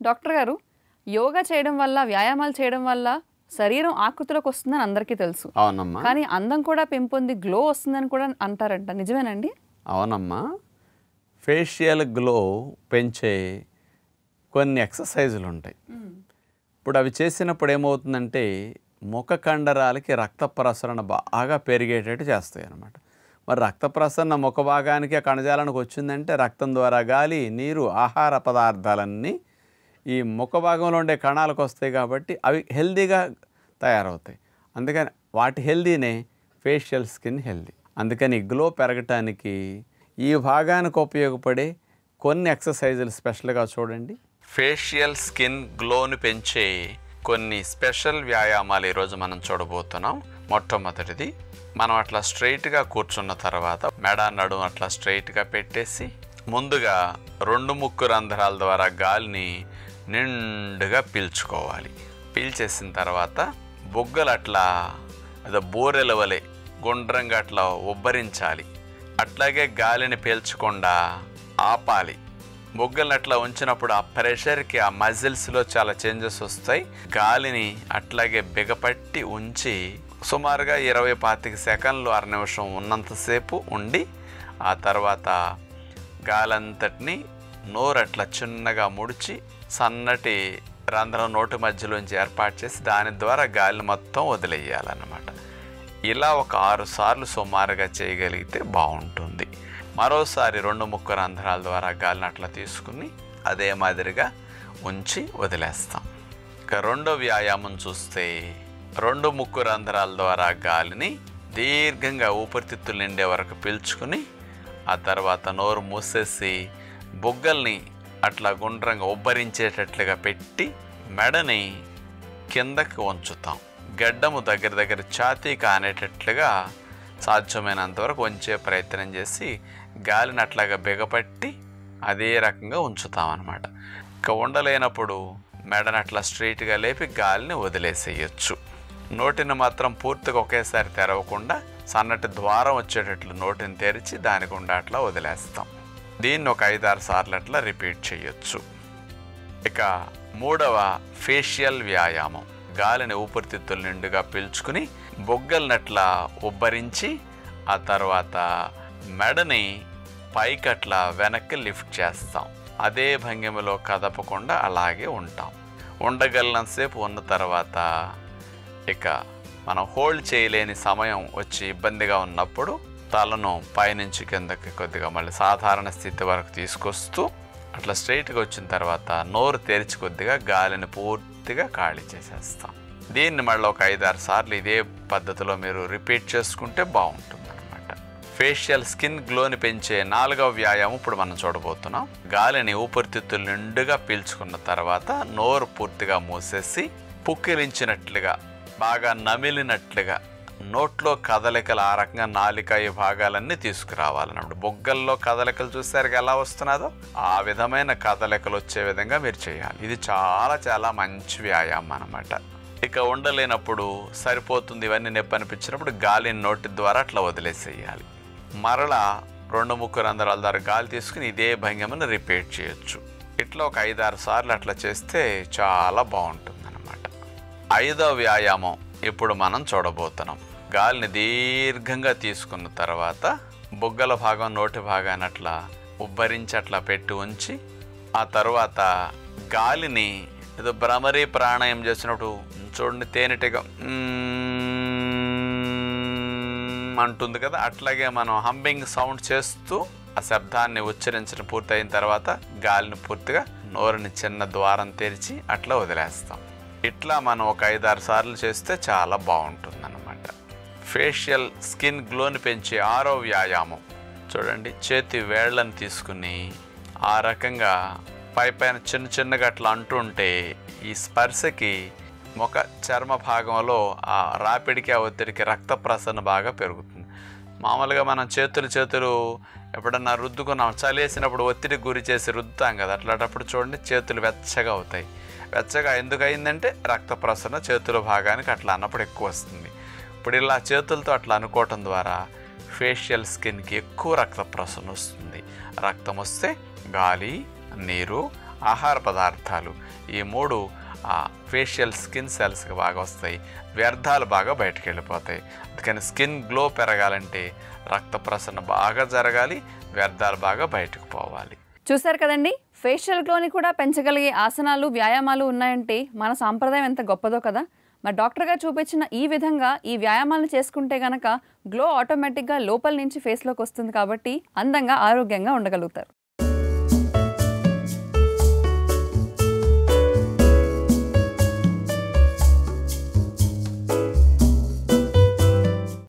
doctor గారు యోగా చేయడం వల్ల వ్యాయామాలు చేయడం వల్ల శరీరం ఆకృతిలోకి వస్తుందని అందరికీ తెలుసు అవునమ్మా కానీ అందం కూడా పెంపొంది గ్లో వస్తుందని కూడా అంటారంట నిజమేనండి అవునమ్మా ఫేషియల్ గ్లో పెంచే కొన్ని ఎక్సర్సైజులు ఉంటాయి ఇప్పుడు అవి చేసినప్పుడు ఏమవుతుందంటే ముఖ కండరాలకి రక్త ప్రసరణ బాగా పెరిగేటట్టు చేస్తాయి అన్నమాట మరి రక్త ప్రసరణ ముఖ భాగానికి ఆ కణజాలానికి వచ్చిందంటే రక్తం ద్వారా గాలి నీరు ఆహార పదార్థాలన్నీ ఈ ముఖ భాగంలో ఉండే కణాలకు వస్తాయి కాబట్టి అవి హెల్దీగా తయారవుతాయి అందుకని వాటి హెల్దీనే ఫేషియల్ స్కిన్ హెల్దీ అందుకని గ్లో పెరగటానికి ఈ భాగానికి ఉపయోగపడే కొన్ని ఎక్సర్సైజులు స్పెషల్గా చూడండి ఫేషియల్ స్కిన్ గ్లోని పెంచే కొన్ని స్పెషల్ వ్యాయామాలు ఈరోజు మనం చూడబోతున్నాం మొట్టమొదటిది మనం అట్లా స్ట్రైట్గా కూర్చున్న తర్వాత మెడ నడుము అట్లా స్ట్రైట్గా పెట్టేసి ముందుగా రెండు ముక్కు రంధ్రాల ద్వారా గాలిని నిండుగా పీల్చుకోవాలి పీల్చేసిన తర్వాత బొగ్గలు అట్లా అదే బోరెల వలె గుండ్రంగా అట్లా ఉబ్బరించాలి అట్లాగే గాలిని పీల్చకుండా ఆపాలి బొగ్గల్ని అట్లా ఉంచినప్పుడు ఆ ప్రెషర్కి ఆ మజిల్స్లో చాలా చేంజెస్ వస్తాయి గాలిని అట్లాగే బిగపట్టి ఉంచి సుమారుగా ఇరవై పాతిక సెకండ్లు అర నిమిషం ఉన్నంతసేపు ఉండి ఆ తర్వాత గాలంతటిని నోరు అట్లా చిన్నగా ముడిచి సన్నటి రంధ్రం నోటి మధ్యలోంచి ఏర్పాటు చేసి దాని ద్వారా గాలిని మొత్తం వదిలేయాలన్నమాట ఇలా ఒక ఆరు సార్లు సుమారుగా చేయగలిగితే బాగుంటుంది మరోసారి రెండు ముక్కు రంధ్రాల ద్వారా గాలిని అట్లా తీసుకుని అదే మాదిరిగా ఉంచి వదిలేస్తాం ఇక రెండో వ్యాయామం చూస్తే రెండు ముక్కు రంధ్రాల ద్వారా గాలిని దీర్ఘంగా ఊపిరితిత్తులు నిండే వరకు పీల్చుకుని ఆ తర్వాత నోరు మూసేసి బొగ్గల్ని అట్లా గుండ్రంగా ఉబ్బరించేటట్లుగా పెట్టి మెడని కిందకి ఉంచుతాం గడ్డము దగ్గర దగ్గర ఛాతీ కానేటట్లుగా సాధ్యమైనంత వరకు ఉంచే ప్రయత్నం చేసి గాలిని అట్లాగా బిగపట్టి అదే రకంగా ఉంచుతాం అన్నమాట ఇక ఉండలేనప్పుడు మెడని అట్లా స్ట్రైట్గా లేపి గాలిని వదిలేసేయచ్చు నోటిని మాత్రం పూర్తిగా ఒకేసారి తెరవకుండా సన్నటి ద్వారం వచ్చేటట్లు నోటిని తెరిచి దాని గుండా అట్లా వదిలేస్తాం దీన్ని ఒక ఐదారు సార్లు అట్లా రిపీట్ చేయొచ్చు ఇక మూడవ ఫేషియల్ వ్యాయామం గాలిని ఊపిరితిత్తులు నిండుగా పీల్చుకుని బొగ్గలనట్లా ఉబ్బరించి ఆ తర్వాత మెడని పైకట్లా వెనక్కి లిఫ్ట్ చేస్తాం అదే భంగిమలో కదపకుండా అలాగే ఉంటాం ఉండగలిగినంతసేపు ఉన్న తర్వాత ఇక మనం హోల్డ్ చేయలేని సమయం వచ్చి ఇబ్బందిగా ఉన్నప్పుడు తలను పైనుంచి కిందకి కొద్దిగా మళ్ళీ సాధారణ స్థితి వరకు తీసుకొస్తూ అట్లా స్ట్రైట్గా వచ్చిన తర్వాత నోరు తెరిచి కొద్దిగా గాలిని పూర్తిగా ఖాళీ చేసేస్తాం దీన్ని మళ్ళీ ఒక ఐదారు సార్లు ఇదే పద్ధతిలో మీరు రిపీట్ చేసుకుంటే బాగుంటుంది అనమాట ఫేషియల్ స్కిన్ గ్లోని పెంచే నాలుగవ వ్యాయామం ఇప్పుడు మనం చూడబోతున్నాం గాలిని ఊపిరితిత్తులు నిండుగా పీల్చుకున్న తర్వాత నోరు పూర్తిగా మూసేసి పుక్కిలించినట్లుగా బాగా నమిలినట్లుగా నోట్లో కదలికలు ఆ రకంగా నాలిక ఈ భాగాలన్నీ తీసుకురావాలన్నమాట బొగ్గల్లో కదలికలు చూసారు ఎలా వస్తున్నదో ఆ విధమైన కదలికలు వచ్చే విధంగా మీరు చేయాలి ఇది చాలా చాలా మంచి వ్యాయామం అన్నమాట ఇక ఉండలేనప్పుడు సరిపోతుంది ఇవన్నీ నొప్పి అనిపించినప్పుడు గాలిని నోటి ద్వారా అట్లా వదిలేసేయాలి మరలా రెండు ముక్కు రంధ్రాల ద్వారా గాలి తీసుకుని ఇదే భంగిమను రిపీట్ చేయొచ్చు ఇట్లా ఒక ఐదారు సార్లు అట్లా చేస్తే చాలా బాగుంటుంది అనమాట ఐదో వ్యాయామం ఇప్పుడు మనం చూడబోతున్నాం గాలిని దీర్ఘంగా తీసుకున్న తర్వాత బొగ్గల భాగం నోటి భాగాన్ని అట్లా ఉబ్బరించి అట్లా పెట్టి ఉంచి ఆ తర్వాత గాలిని ఏదో భ్రమరీ ప్రాణాయం చేసినప్పుడు చూడండి తేనెటిగా మ్మ్ అంటుంది కదా అట్లాగే మనం హంబింగ్ సౌండ్ చేస్తూ ఆ శబ్దాన్ని ఉచ్చరించడం పూర్తయిన తర్వాత గాలిని పూర్తిగా నోరుని చిన్న ద్వారం తెరిచి అట్లా వదిలేస్తాం ఇట్లా మనం ఒక ఐదారు సార్లు చేస్తే చాలా బాగుంటుంది అనమాట ఫేషియల్ స్కిన్ గ్లోని పెంచే ఆరో వ్యాయామం చూడండి చేతి వేళ్ళని తీసుకుని ఆ రకంగా పై పైన చిన్న చిన్నగా అట్లా అంటుంటే ఈ స్పర్శకి ముఖ చర్మ భాగంలో ఆ రాపిడికి ఆ ఒత్తిడికి రక్త ప్రసరణ బాగా పెరుగుతుంది మామూలుగా మనం చేతులు చేతులు ఎప్పుడన్నా రుద్దుకున్నాం చలేసినప్పుడు ఒత్తిడికి గురి చేసి రుద్దుతాం కదా అట్లాంటప్పుడు చూడండి చేతులు వెచ్చగా అవుతాయి వెచ్చగా ఎందుకు అయిందంటే రక్త ప్రసరణ చేతుల భాగానికి అట్లా అన్నప్పుడు ఎక్కువ వస్తుంది ఇప్పుడు ఇలా చేతులతో అట్లా అనుకోవటం ద్వారా ఫేషియల్ స్కిన్కి ఎక్కువ రక్త ప్రసరణ వస్తుంది రక్తం వస్తే గాలి నీరు ఆహార పదార్థాలు ఈ మూడు ఆ ఫేషియల్ స్కిన్ సెల్స్కి బాగా వస్తాయి వ్యర్థాలు బాగా బయటకు వెళ్ళిపోతాయి అందుకని స్కిన్ గ్లో పెరగాలంటే రక్త ప్రసరణ బాగా జరగాలి వ్యర్థాలు బాగా బయటకు పోవాలి చూశారు కదండి ఫేషియల్ గ్లోని కూడా పెంచగలిగే ఆసనాలు వ్యాయామాలు ఉన్నాయంటే మన సాంప్రదాయం ఎంత గొప్పదో కదా మరి డాక్టర్ గారు చూపించిన ఈ విధంగా ఈ వ్యాయామాలను చేసుకుంటే గనక గ్లో ఆటోమేటిక్గా లోపల నుంచి ఫేస్లోకి వస్తుంది కాబట్టి అందంగా ఆరోగ్యంగా ఉండగలుగుతారు